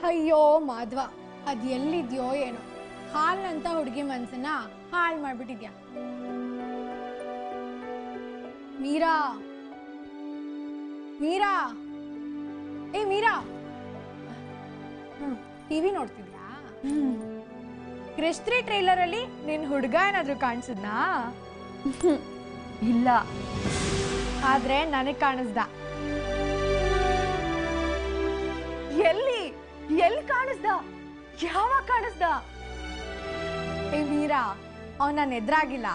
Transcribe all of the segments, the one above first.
ಅಯ್ಯೋ ಮಾಧವ ಅದ್ ಎಲ್ಲಿದ್ಯೋ ಏನೋ ಹಾಲ್ನಂತ ಹುಡುಗಿ ಮನ್ಸನ್ನ ಹಾಳ್ ಮಾಡ್ಬಿಟ್ಟಿದ್ಯಾ ಮೀರಾ ಮೀರಾ ಏ ಮೀರಾ ಟಿವಿ ನೋಡ್ತಿದ್ಯಾ ಕ್ರಿಶ್ ತ್ರೀ ಟ್ರೈಲರ್ ಅಲ್ಲಿ ನಿನ್ ಹುಡುಗ ಏನಾದ್ರು ಕಾಣಿಸಿದ್ನಾ ಇಲ್ಲ ಆದ್ರೆ ನನಗ್ ಕಾಣಿಸ್ದ ಎಲ್ಲಿ ಎಲ್ಲಿ ಕಾಣಿಸ್ದ ಯಾವಾಗ ಕಾಣಿಸ್ದ ಏ ಮೀರಾ ಅವ್ ನನ್ನ ಎದುರಾಗಿಲ್ಲ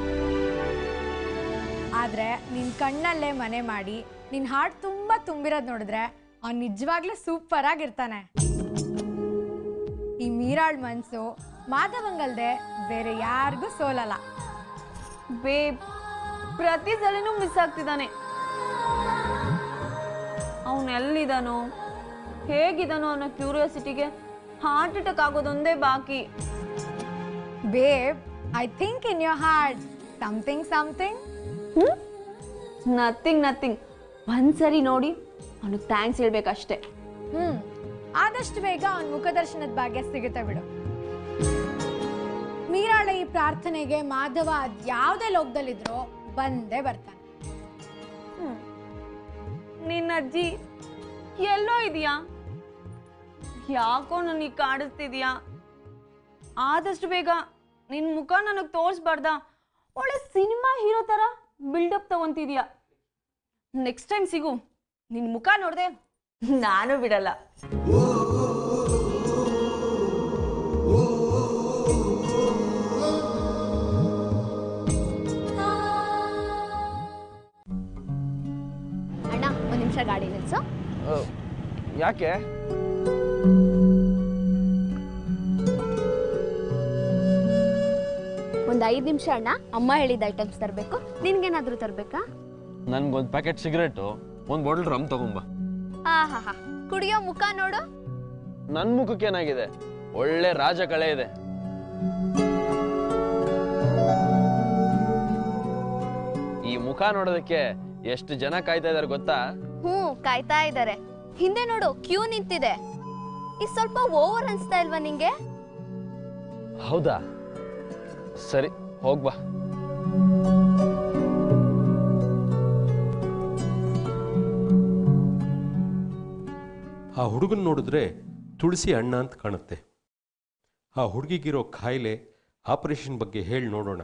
ಆದ್ರೆ ನಿನ್ ಕಣ್ಣಲ್ಲೇ ಮನೆ ಮಾಡಿ ನಿನ್ ಹಾರ್ಟ್ ತುಂಬಾ ತುಂಬಿರೋದ್ ನೋಡಿದ್ರೆ ಅವ್ನ್ ನಿಜವಾಗ್ಲೂ ಸೂಪರ್ ಆಗಿರ್ತಾನೆ ಈ ಮೀರಾಳ್ ಮನ್ಸು ಮಾಧವಂಗಲ್ದೆ ಬೇರೆ ಯಾರಿಗೂ ಸೋಲಲ್ಲ ಬೇಬ್ ಪ್ರತಿ ಸಲನೂ ಮಿಸ್ ಆಗ್ತಿದ್ದಾನೆ ಅವನು ಎಲ್ಲಿದ್ದಾನೋ ಹೇಗಿದ್ದಾನೋ ಅನ್ನೋ ಕ್ಯೂರಿಯಾಸಿಟಿಗೆ ಹಾರ್ಟ್ ಅಟ್ಯಾಕ್ ಆಗೋದೊಂದೇ ಬಾಕಿ babe I think in your heart something something nothing nothing ಒಂದ್ಸರಿ ನೋಡಿ ಅವನಿಗೆ ಥ್ಯಾಂಕ್ಸ್ ಹೇಳ್ಬೇಕಷ್ಟೇ ಹ್ಮ್ ಆದಷ್ಟು ಬೇಗ ಅವನ ಮುಖದರ್ಶನದ ಭಾಗ್ಯ ಸಿಗುತ್ತೆ ಬಿಡು ಮೀರಾಳ ಈ ಪ್ರಾರ್ಥನೆಗೆ ಮಾಧವ ಅದ್ಯಾವ್ದೇ ಲೋಕದಲ್ಲಿದ್ರೋ ಬಂದೇ ಬರ್ತಾನೆ ನಿನ್ನ ಅಜ್ಜಿ ಎಲ್ಲೋ ಇದೆಯಾ ಯಾಕೋ ನನಗೆ ಕಾಡಿಸ್ತಿದ್ಯಾ ಆದಷ್ಟು ಬೇಗ ನಿನ್ ಮುಖ ನನಗೆ ತೋರಿಸ್ಬಾರ್ದಾ ಒಳ್ಳೆ ಸಿನಿಮಾ ಹೀರೋ ತರ ಬಿಲ್ಡಪ್ ತಗೊಂತಿದ್ಯಾ ನೆಕ್ಸ್ಟ್ ಟೈಮ್ ಸಿಗು ನಿನ್ ಮುಖ ನೋಡ್ದೆ ನಾನು ಬಿಡಲ್ಲ ಅಣ್ಣ ಒಂದ್ ನಿಮಿಷ ಗಾಡಿ ನಿಲ್ಸು ಯಾಕೆ ಒಂದ್ ಐದ್ ನಿಮಿಷ ಅಣ್ಣ ಅಮ್ಮ ಹೇಳಿದ ಐಟಮ್ಸ್ ತರ್ಬೇಕು ನಿನ್ಗೇನಾದ್ರೂ ತರ್ಬೇಕಾ ನನ್ಗೊಂದು ಪ್ಯಾಕೆಟ್ ಸಿಗರೇಟು ಒಂದು ಬಾಟಲ್ ರಮ್ ತಗೊಂಬ ಹಾ ಹಾ ಹಾ ಕುಡಿಯೋ ಮುಖ ನೋಡು ನನ್ನ ಮುಖಕ್ಕೆ ಏನಾಗಿದೆ ಒಳ್ಳೆ ರಾಜ ಕಳೆ ಇದೆ ಈ ಮುಖ ನೋಡೋದಕ್ಕೆ ಎಷ್ಟು ಜನ ಕಾಯ್ತಾ ಇದಾರೆ ಗೊತ್ತಾ ಹ್ಞೂ ಕಾಯ್ತಾ ಇದ್ದಾರೆ ಹಿಂದೆ ನೋಡು ಕ್ಯೂ ನಿಂತಿದೆ ಇದು ಸ್ವಲ್ಪ ಓವರ್ ಅನ್ಸ್ತಾ ಇಲ್ವಾ ನಿಂಗೆ ಹೌದಾ ಸರಿ ಹೋಗ್ಬಾ ಆ ಹುಡುಗನ ನೋಡಿದ್ರೆ ತುಳಸಿ ಅಣ್ಣ ಅಂತ ಕಾಣುತ್ತೆ ಆ ಹುಡುಗಿಗಿರೋ ಕಾಯಿಲೆ ಆಪರೇಷನ್ ಬಗ್ಗೆ ಹೇಳಿ ನೋಡೋಣ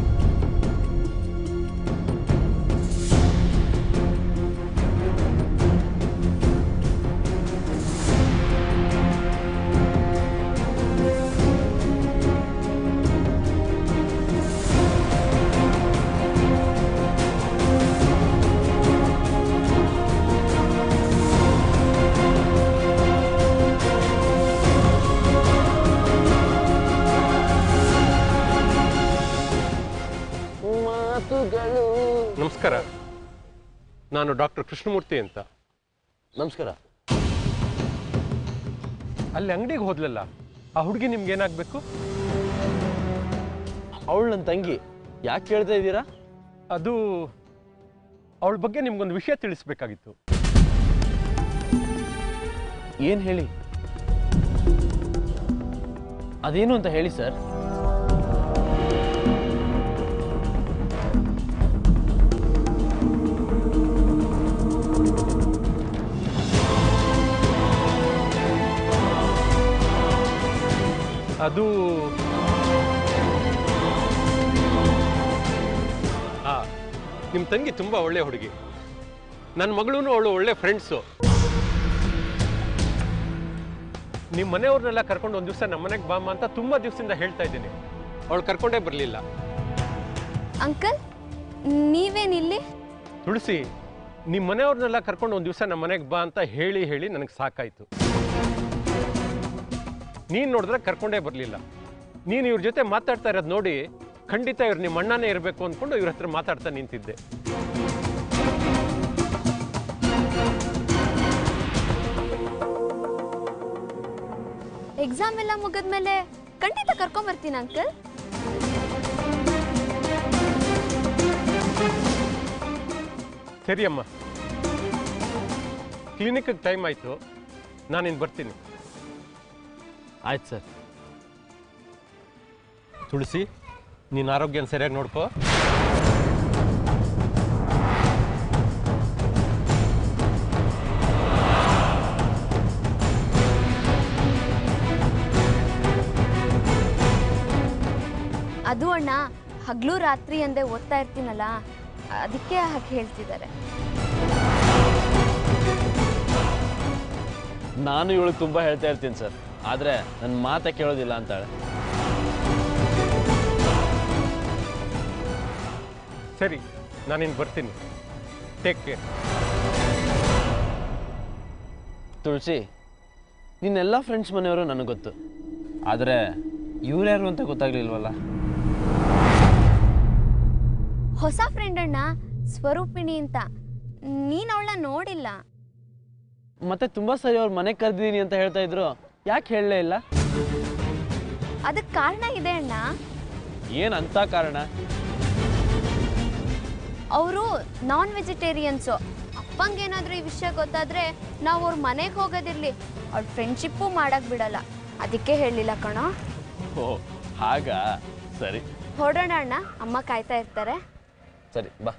ಮಾತುಗಳು ನಮಸ್ಕಾರ ನಾನು ಡಾಕ್ಟರ್ ಕೃಷ್ಣಮೂರ್ತಿ ಅಂತ ನಮಸ್ಕಾರ ಅಲ್ಲಿ ಅಂಗಡಿಗೆ ಹೋದ್ಲಲ್ಲ ಆ ಹುಡುಗಿ ನಿಮ್ಗೆ ಏನಾಗಬೇಕು ಅವಳು ನನ್ನ ತಂಗಿ ಯಾಕೆ ಕೇಳ್ತಾ ಇದ್ದೀರಾ ಅದು ಅವಳ ಬಗ್ಗೆ ನಿಮ್ಗೊಂದು ವಿಷಯ ತಿಳಿಸ್ಬೇಕಾಗಿತ್ತು ಏನು ಹೇಳಿ ಅದೇನು ಅಂತ ಹೇಳಿ ಸರ್ ಅದು ಆ ನಿಮ್ಮ ತಂಗಿ ತುಂಬ ಒಳ್ಳೆ ಹುಡುಗಿ ನನ್ನ ಮಗಳೂ ಅವಳು ಒಳ್ಳೆ ಫ್ರೆಂಡ್ಸು ನಿಮ್ಮ ಮನೆಯವ್ರನ್ನೆಲ್ಲ ಕರ್ಕೊಂಡು ಒಂದು ದಿವಸ ನಮ್ಮ ಮನೆಗೆ ಬಾಮ್ಮ ಅಂತ ತುಂಬ ದಿವಸದಿಂದ ಹೇಳ್ತಾ ಇದ್ದೀನಿ ಅವಳು ಕರ್ಕೊಂಡೇ ಬರಲಿಲ್ಲ ಅಂಕಲ್ ನೀವೇನಿಲ್ಲಿ ತುಳಸಿ ನಿಮ್ಮ ಮನೆಯವ್ರನ್ನೆಲ್ಲ ಕರ್ಕೊಂಡು ಒಂದು ದಿವಸ ನಮ್ಮ ಮನೆಗೆ ಬಾ ಅಂತ ಹೇಳಿ ಹೇಳಿ ನನಗೆ ಸಾಕಾಯಿತು ನೀನು ನೋಡಿದ್ರೆ ಕರ್ಕೊಂಡೇ ಬರಲಿಲ್ಲ ನೀನು ಇವ್ರ ಜೊತೆ ಮಾತಾಡ್ತಾ ಇರೋದು ನೋಡಿ ಖಂಡಿತ ಇವ್ರು ನಿಮ್ಮ ಅಣ್ಣನೇ ಇರಬೇಕು ಅಂದ್ಕೊಂಡು ಇವ್ರ ಹತ್ರ ಮಾತಾಡ್ತಾ ನಿಂತಿದ್ದೆ ಎಕ್ಸಾಮ್ ಎಲ್ಲ ಮುಗಿದ್ಮೇಲೆ ಖಂಡಿತ ಕರ್ಕೊಂಬರ್ತೀನಿ ಅಂಕಲ್ ಸರಿ ಅಮ್ಮ ಕ್ಲಿನಿಕ್ಗೆ ಟೈಮ್ ಆಯಿತು ನಾನಿನ್ನು ಬರ್ತೀನಿ ಆಯ್ತು ಸರ್ ತುಳಸಿ ನಿನ್ನ ಆರೋಗ್ಯನ ಸರಿಯಾಗಿ ನೋಡ್ಕೋ ಅದು ಅಣ್ಣ ಹಗ್ಲು ರಾತ್ರಿ ಅಂದೆ ಓದ್ತಾ ಇರ್ತೀನಲ್ಲ ಅದಕ್ಕೆ ಹಾಗೆ ಹೇಳ್ತಿದ್ದಾರೆ ನಾನು ಇವಳಿಗೆ ತುಂಬ ಹೇಳ್ತಾ ಇರ್ತೀನಿ ಸರ್ ಆದರೆ ನನ್ನ ಮಾತೇ ಕೇಳೋದಿಲ್ಲ ಅಂತಾಳೆ ಸರಿ ನಾನಿನ್ನು ಬರ್ತೀನಿ ಟೇಕ್ ಕೇರ್ ತುಳಸಿ ನಿನ್ನೆಲ್ಲ ಫ್ರೆಂಡ್ಸ್ ಮನೆಯವರು ನನಗೆ ಗೊತ್ತು ಆದರೆ ಇವ್ರ್ಯಾರು ಅಂತ ಗೊತ್ತಾಗ್ಲಿಲ್ವಲ್ಲ ಹೊಸ ಫ್ರೆಂಡ್ ಅಣ್ಣ ಸ್ವರೂಪಿಣಿ ಅಂತ ನೀನು ಅವಳನ್ನ ನೋಡಿಲ್ಲ ಮತ್ತೆ ತುಂಬ ಸರಿ ಅವ್ರ ಮನೆಗೆ ಕರೆದಿದ್ದೀನಿ ಅಂತ ಹೇಳ್ತಾ ಇದ್ರು ಯಾಕೆ ಹೇಳಲೇ ಇಲ್ಲ ಅದಕ್ಕೆ ಕಾರಣ ಇದೆ ಅಣ್ಣ ಏನು ಅಂತ ಕಾರಣ ಅವರು ನಾನ್ ವೆಜಿಟೇರಿಯನ್ಸು ಅಪ್ಪಂಗೇನಾದ್ರೂ ಈ ವಿಷಯ ಗೊತ್ತಾದ್ರೆ ನಾವು ಅವ್ರ ಮನೆಗೆ ಹೋಗೋದಿರ್ಲಿ ಅವ್ರ ಫ್ರೆಂಡ್ಶಿಪ್ಪು ಮಾಡಕ್ ಬಿಡಲ್ಲ ಅದಕ್ಕೆ ಹೇಳಿಲ್ಲ ಕಣೋ ಓ ಹಾಗಾ ಸರಿ ಹೊರಡೋಣ ಅಣ್ಣ ಅಮ್ಮ ಕಾಯ್ತಾ ಇರ್ತಾರೆ ಸರಿ ಬಾ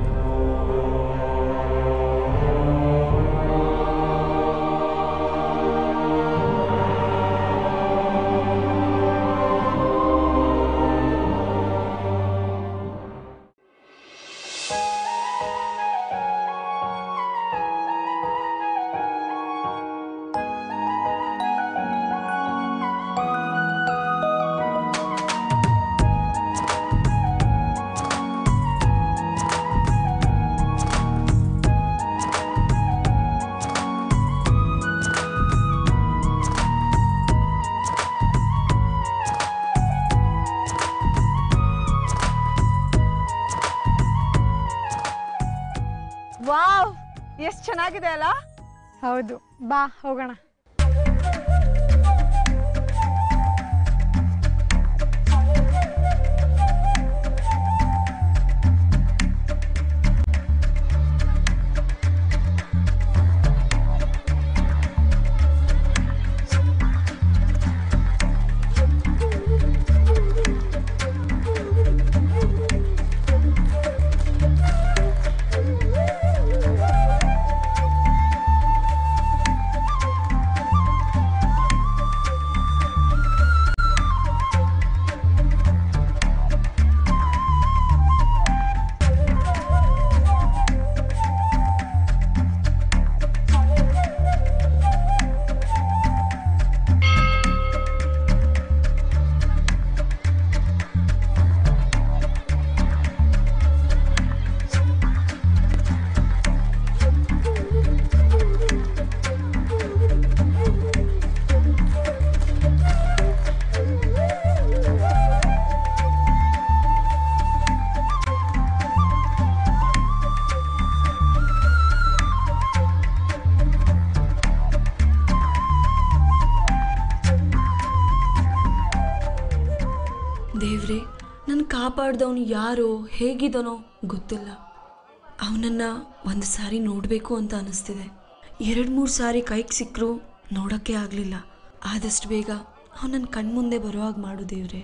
ವಾವ್ ಎಷ್ಟು ಚೆನ್ನಾಗಿದೆ ಅಲ್ಲ ಹೌದು ಬಾ ಹೋಗೋಣ ದೇವ್ರೆ ನನ್ನ ಕಾಪಾಡ್ದವನು ಯಾರೋ ಹೇಗಿದ್ದಾನೋ ಗೊತ್ತಿಲ್ಲ ಅವನನ್ನು ಒಂದು ಸಾರಿ ನೋಡಬೇಕು ಅಂತ ಅನಿಸ್ತಿದೆ ಎರಡು ಮೂರು ಸಾರಿ ಕೈಗೆ ಸಿಕ್ಕರು ನೋಡೋಕ್ಕೆ ಆಗಲಿಲ್ಲ ಆದಷ್ಟು ಬೇಗ ಅವನನ್ನು ಕಣ್ಮುಂದೆ ಬರೋ ಹಾಗೆ ಮಾಡು ದೇವ್ರೆ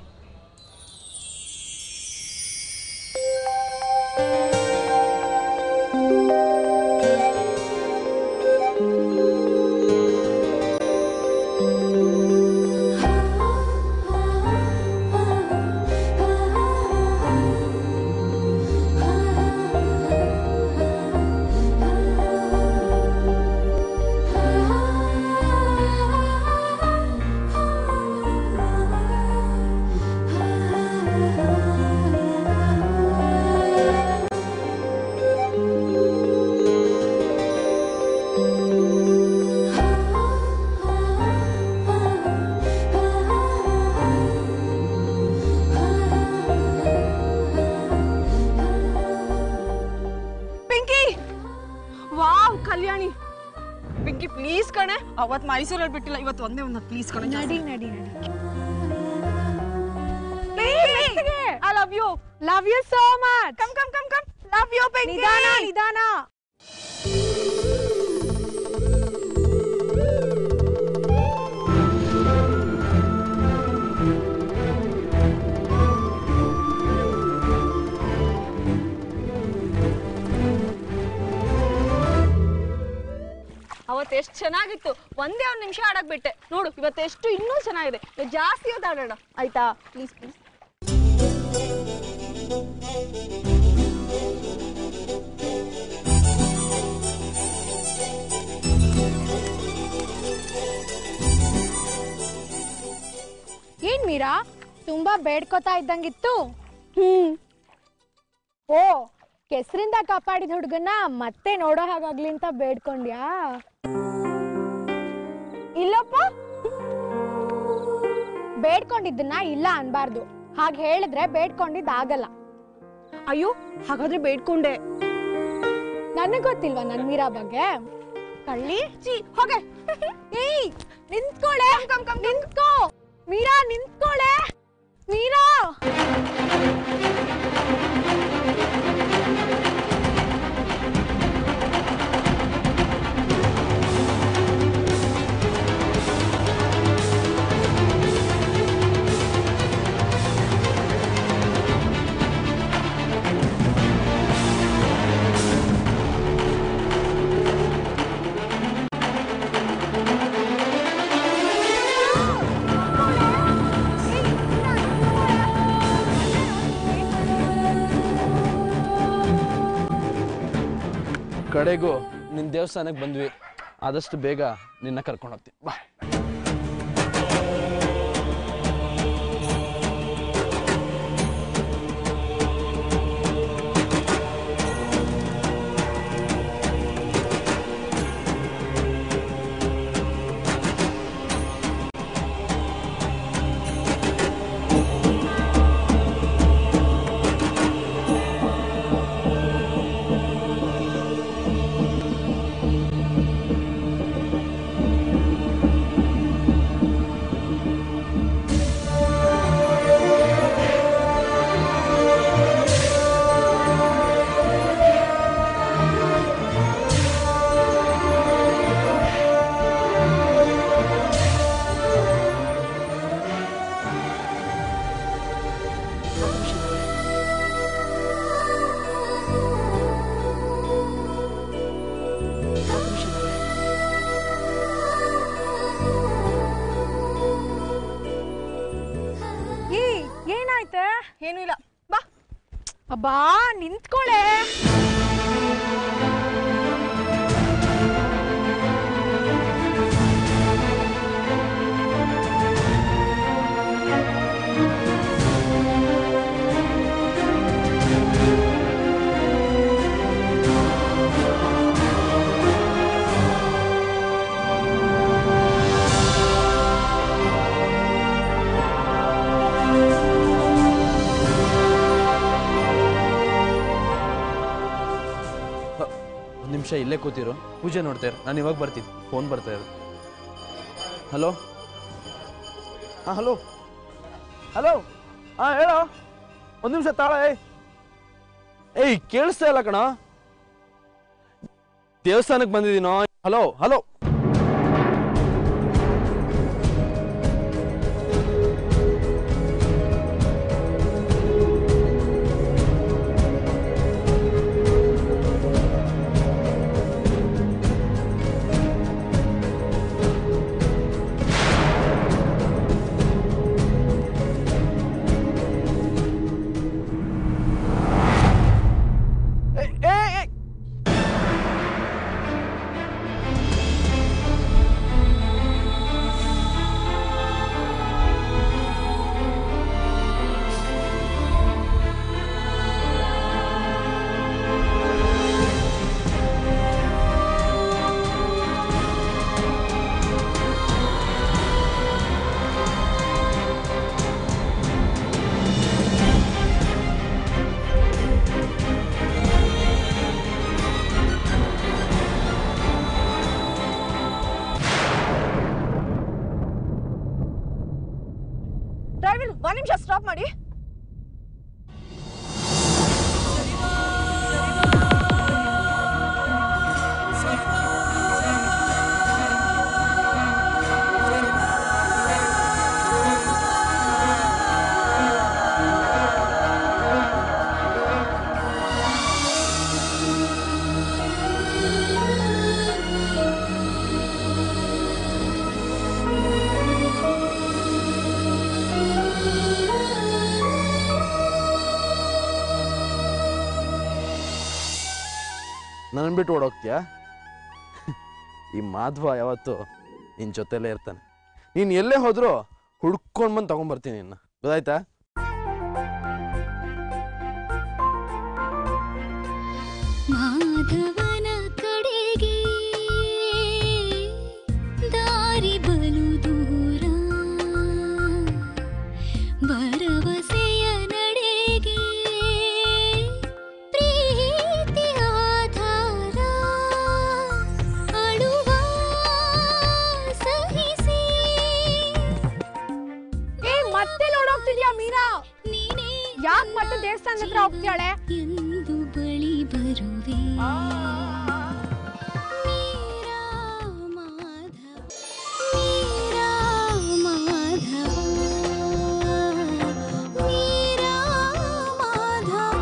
ಪಿಂಕಿ ವಾವ್ ಕಲ್ಯಾಣಿ ಪಿಂಕಿ ಪ್ಲೀಸ್ ಕಣೆ ಅವತ್ ಮೈಸೂರಲ್ಲಿ ಬಿಟ್ಟಿಲ್ಲ ಇವತ್ತು ಒಂದೇ ಒಂದು ಪ್ಲೀಸ್ ಕಣೆ ನಡಿ ನಡಿ ನಡಿ I love you love you so much come come come come love you Pinky ನಿಧಾನ ನಿಧಾನ ಅವತ್ತು ಎಷ್ಟು ಚೆನ್ನಾಗಿತ್ತು ಒಂದೇ ಒಂದು ನಿಮಿಷ ಆಡಕ್ ಬಿಟ್ಟೆ ನೋಡು ಇವತ್ತು ಎಷ್ಟು ಇನ್ನೂ ಚೆನ್ನಾಗಿದೆ ಇವತ್ತು ಜಾಸ್ತಿ ಹೊತ್ತು ಆಡೋಣ ಆಯ್ತಾ ಪ್ಲೀಸ್ ಪ್ಲೀಸ್ ಏನ್ ಮೀರಾ ತುಂಬಾ ಬೇಡ್ಕೋತಾ ಇದ್ದಂಗಿತ್ತು ಹ್ಮ್ ಓ ಕೆಸರಿಂದ ಕಾಪಾಡಿದ ಹುಡುಗನ್ನ ಮತ್ತೆ ನೋಡೋ ಹಾಗಾಗ್ಲಿ ಅಂತ ಬೇಡ್ಕೊಂಡ್ಯಾ ಇಲ್ಲಪ್ಪ ಬೇಡ್ಕೊಂಡಿದ್ದನ್ನ ಇಲ್ಲ ಅನ್ಬಾರ್ದು ಹಾಗೆ ಹೇಳಿದ್ರೆ ಬೇಡ್ಕೊಂಡಿದ್ದು ಆಗಲ್ಲ ಅಯ್ಯೋ ಹಾಗಾದ್ರೆ ಬೇಡ್ಕೊಂಡೆ ನನಗ್ ಗೊತ್ತಿಲ್ವಾ ನನ್ ಮೀರಾ ಬಗ್ಗೆ ಕಳ್ಳಿ ಚೀ ಹೋಗೆ ಏಯ್ ನಿಂತ್ಕೊಳೆ ನಿಂತ್ಕೋ ಮೀರಾ ನಿಂತ್ಕೊಳೆ ಮೀರಾ ಕಡೆಗೂ ನಿನ್ನ ದೇವಸ್ಥಾನಕ್ಕೆ ಬಂದ್ವಿ ಆದಷ್ಟು ಬೇಗ ನಿನ್ನ ಕರ್ಕೊಂಡು ಹೋಗ್ತೀನಿ ಬಾ ಏ ಏನಾಯ್ತೆ ಏನೂ ಇಲ್ಲ ಬಾ ಅಬ್ಬಾ ನಿಂತ್ಕೊಳೆ ಒಂದು ನಿಮಿಷ ಇಲ್ಲೇ ಕೂತಿರು ಪೂಜೆ ನೋಡ್ತಾ ಇರು ನಾನು ಇವಾಗ ಬರ್ತೀನಿ ಫೋನ್ ಬರ್ತಾ ಇರು ಹಲೋ ಹಾಂ ಹಲೋ ಹಲೋ ಹಾಂ ಹೇಳೋ ಒಂದು ನಿಮಿಷ ತಾಳ ಏಯ್ ಏಯ್ ಕೇಳಿಸ್ತಾ ಇಲ್ಲ ಕಣ ದೇವಸ್ಥಾನಕ್ಕೆ ಬಂದಿದ್ದೀನೋ ಹಲೋ ಹಲೋ ಏಯ್, ಏಯ್, ಏಯ್. ಡ್ರೈವರ್ ಒಂದ್ ನಿಮಿಷ ಸ್ಟಾಪ್ ಮಾಡಿ ನನ್ನ ಬಿಟ್ಟು ಓಡೋಗ್ತೀಯಾ ಈ ಮಾಧವ ಯಾವತ್ತು ನಿನ್ನ ಜೊತೆಲೇ ಇರ್ತಾನೆ ನೀನು ಎಲ್ಲೇ ಹೋದರೂ ಹುಡ್ಕೊಂಡು ಬಂದು ತೊಗೊಂಬರ್ತೀನಿ ನಿನ್ನ ಗೊತ್ತಾಯ್ತಾ ಮಾಧವನ ಕಡೆಗೆ ದಾರಿ ಬಲು ದೂರ ಭರವಸೆಯ ನಡೆಗೆ ಪ್ರೀತಿ ಆಧಾರ ಅಳುವ ಸಹಿಸಿ ಏ ಮತ್ತೆ ನೋಡೋಗ್ತಿದ್ಯಾ ಮೀನಾ ನೀನೇ ಯಾಕೆ ಮತ್ತೆ ದೇವಸ್ಥಾನದ ಹತ್ರ ಹೋಗ್ತಾಳೆ ಎಂದು ಬಳಿ ಬರುವೆ ಮೀರಾ ಮಾಧವ ಮೀರಾ ಮಾಧವ ಮೀರಾ ಮಾಧವ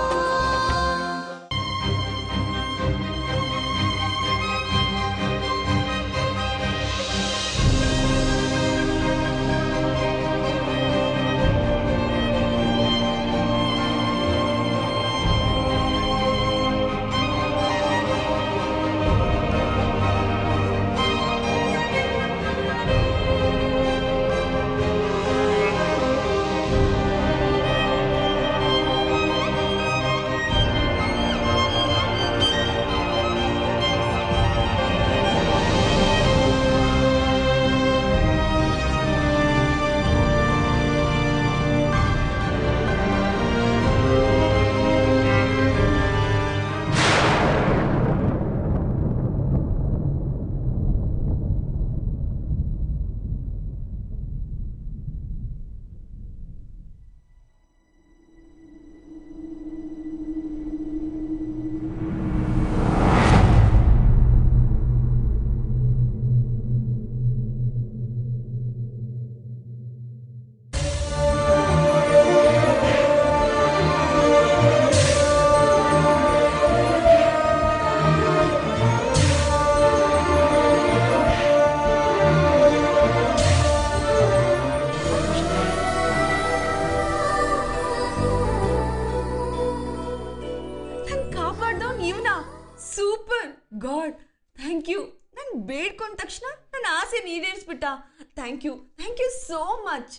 ನಂಗೆ ಕಾಪಾಡ್ದವ್ನು ಇವನ ಸೂಪರ್ ಗಾಡ್ ಥ್ಯಾಂಕ್ ಯು ನಂಗೆ ಬೇಡ್ಕೊಂಡ ತಕ್ಷಣ ನನ್ನ ಆಸೆ ಈಡೇರಿಸ್ಬಿಟ್ಟ thank you thank you so much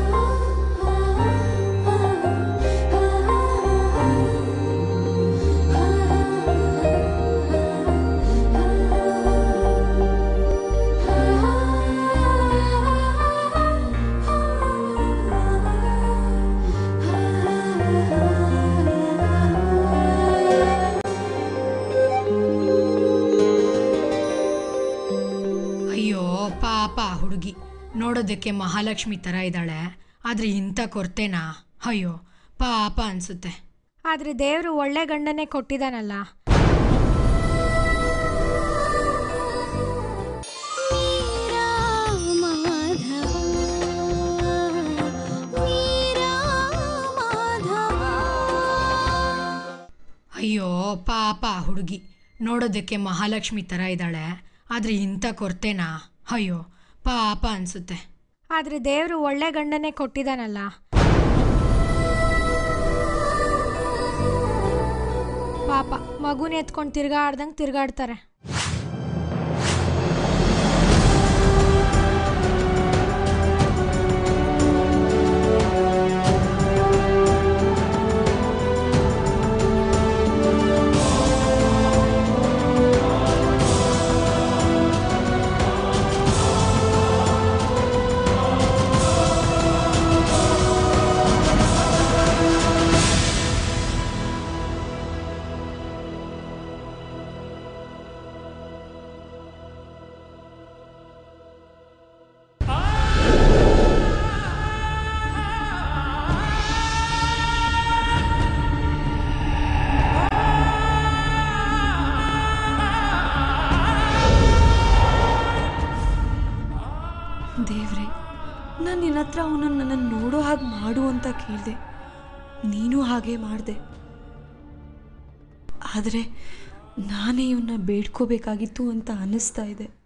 ಅಯ್ಯೋ ಪಾಪ ಆ ಹುಡುಗಿ ನೋಡೋದಕ್ಕೆ ಮಹಾಲಕ್ಷ್ಮಿ ಥರ ಇದ್ದಾಳೆ ಆದರೆ ಇಂಥ ಕೊರತೆನಾ ಅಯ್ಯೋ ಪಾಪ ಅನಿಸುತ್ತೆ ಆದ್ರೆ ದೇವ್ರು ಒಳ್ಳೆ ಗಂಡನೇ ಕೊಟ್ಟಿದಾನಲ್ಲ ಮೀರಾ ಮಾಧವ ಮೀರಾ ಮಾಧವ ಅಯ್ಯೋ ಪಾಪ ಆ ಹುಡುಗಿ ನೋಡೋದಕ್ಕೆ ಮಹಾಲಕ್ಷ್ಮಿ ಥರ ಇದ್ದಾಳೆ ಆದರೆ ಇಂಥ ಕೊರತೆನಾ ಅಯ್ಯೋ ಪಾಪ ಅನಿಸುತ್ತೆ ಆದ್ರೆ ದೇವ್ರು ಒಳ್ಳೆ ಗಂಡನೇ ಕೊಟ್ಟಿದಾನಲ್ಲ ಪಾಪ ಮಗುನ ಎತ್ಕೊಂಡು ತಿರ್ಗಾಡ್ದಂಗೆ ತಿರ್ಗಾಡ್ತಾರೆ ದೇವ್ರೆ ನಾನು ನಿನ್ನ ಹತ್ರ ಅವನನ್ನು ನನ್ನನ್ನು ನೋಡೋ ಹಾಗೆ ಮಾಡು ಅಂತ ಕೇಳಿದೆ ನೀನು ಹಾಗೆ ಮಾಡಿದೆ ಆದರೆ ನಾನೇ ಇವನ್ನ ಬೇಡ್ಕೋಬೇಕಾಗಿತ್ತು ಅಂತ ಅನ್ನಿಸ್ತಾ ಇದೆ